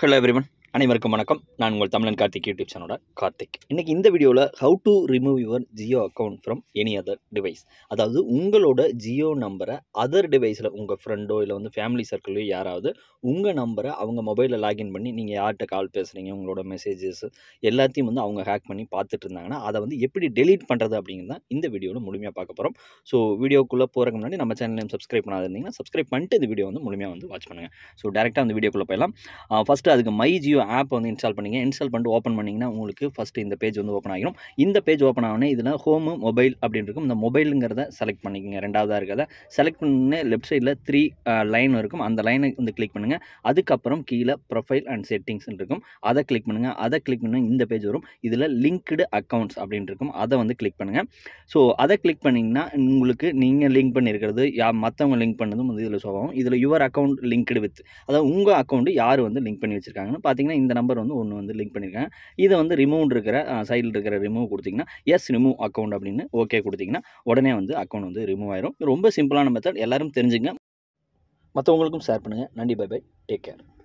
hello everyone அனைவருக்கும் வணக்கம் நான் உங்கள் தமிழன் கார்த்திக் யூடியூப் சேனலோட கார்த்திக் இன்றைக்கி இந்த வீடியோவில் how to remove your Jio account from any other device அதாவது உங்களோட ஜியோ நம்பரை அதர் டிவைஸில் உங்கள் ஃப்ரெண்டோ இல்லை வந்து ஃபேமிலி சர்க்கிளையோ யாராவது உங்கள் நம்பரை அவங்க மொபைலில் லாகின் பண்ணி நீங்கள் யார்கிட்ட கால் பேசுகிறீங்க உங்களோட மெசேஜஸ் எல்லாத்தையும் வந்து அவங்க ஹேக் பண்ணி பார்த்துட்டு இருந்தாங்கன்னா அதை வந்து எப்படி டெலீட் பண்ணுறது அப்படிங்கிறது தான் இந்த வீடியோவில் முழுமையாக பார்க்க போகிறோம் ஸோ வீடியோக்குள்ளே போகிறதுக்கு முன்னாடி நம்ம சேனலையும் சப்ஸ்கிரைப் பண்ணாத இருந்தீங்கன்னா சப்ஸ்கிரைப் பண்ணிட்டு இந்த வீடியோ வந்து முழுமையாக வந்து வாட்ச் பண்ணுங்கள் ஸோ டேரெக்டாக அந்த வீடியோக்குள்ளே போயிடலாம் ஃபஸ்ட்டு அதுக்கு மை ஜியோ ஆப் வந்து இன்ஸ்டால் பண்ணிங்க இன்ஸ்டால் பண்ணிட்டு ஓப்பன் பண்ணிங்கன்னா உங்களுக்கு ஃபஸ்ட்டு இந்த பேஜ் வந்து ஓப்பன் ஆகிடும் இந்த பேஜ் ஓப்பன் ஆகணும் இதில் ஹோமு மொபைல் அப்படின்னு இருக்கும் இந்த மொபைலுங்கிறத செலக்ட் பண்ணிக்கோங்க ரெண்டாவதாக இருக்கிறத செலக்ட் பண்ண லெஃப்ட் சைடில் த்ரீ லைன் இருக்கும் அந்த லைனை வந்து கிளிக் பண்ணுங்கள் அதுக்கப்புறம் கீழே ப்ரொஃபைல் அண்ட் செட்டிங்ஸ் இருக்கும் அதை கிளிக் பண்ணுங்கள் அதை கிளிக் பண்ணி இந்த பேஜ் வரும் இதில் லிங்க்டு அக்கௌண்ட்ஸ் அப்படின்னு இருக்கும் அதை வந்து கிளிக் பண்ணுங்கள் ஸோ அதை கிளிக் பண்ணிங்கன்னா உங்களுக்கு நீங்கள் லிங்க் பண்ணியிருக்கிறது யா மற்றவங்க லிங்க் பண்ணதும் வந்து இதில் ஷோ ஆகும் இதில் யுவர் அக்கௌண்ட் லிங்க்டு வித் அதாவது உங்கள் அக்கௌண்ட்டு யார் வந்து லிங்க் பண்ணி வச்சுருக்காங்கன்னு பார்த்தீங்கன்னா இந்த நம்பர் வந்து ஒன்று வந்து லிங்க் பண்ணியிருக்காங்க இதை வந்து ரிமூவ் இருக்கிற சைடில் இருக்கிற ரிமூவ் கொடுத்தீங்கன்னா எஸ் ரிமூவ் அக்கௌண்ட் அப்படின்னு ஓகே கொடுத்தீங்கன்னா உடனே வந்து அக்கௌண்ட் வந்து ரிமூவ் ஆயிரும் ரொம்ப சிம்பிளான மெத்தட் எல்லாரும் தெரிஞ்சுங்க மற்றவங்களுக்கும் ஷேர் பண்ணுங்கள் நன்றி பை பை டேக் கேர்